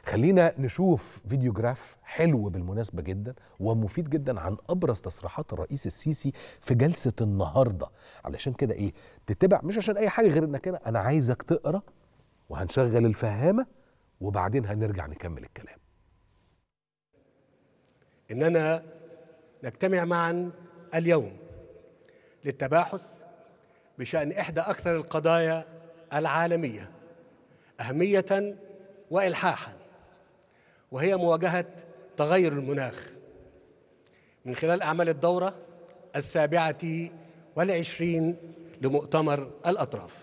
خلينا نشوف فيديو جراف حلو بالمناسبة جدا ومفيد جدا عن أبرز تصريحات الرئيس السيسي في جلسة النهاردة علشان كده إيه تتبع مش عشان أي حاجة غير إنك أنا أنا عايزك تقرأ وهنشغل الفهامة وبعدين هنرجع نكمل الكلام إننا نجتمع معا اليوم للتباحث بشأن إحدى أكثر القضايا العالمية أهمية وإلحاحا وهي مواجهة تغير المناخ من خلال أعمال الدورة السابعة والعشرين لمؤتمر الأطراف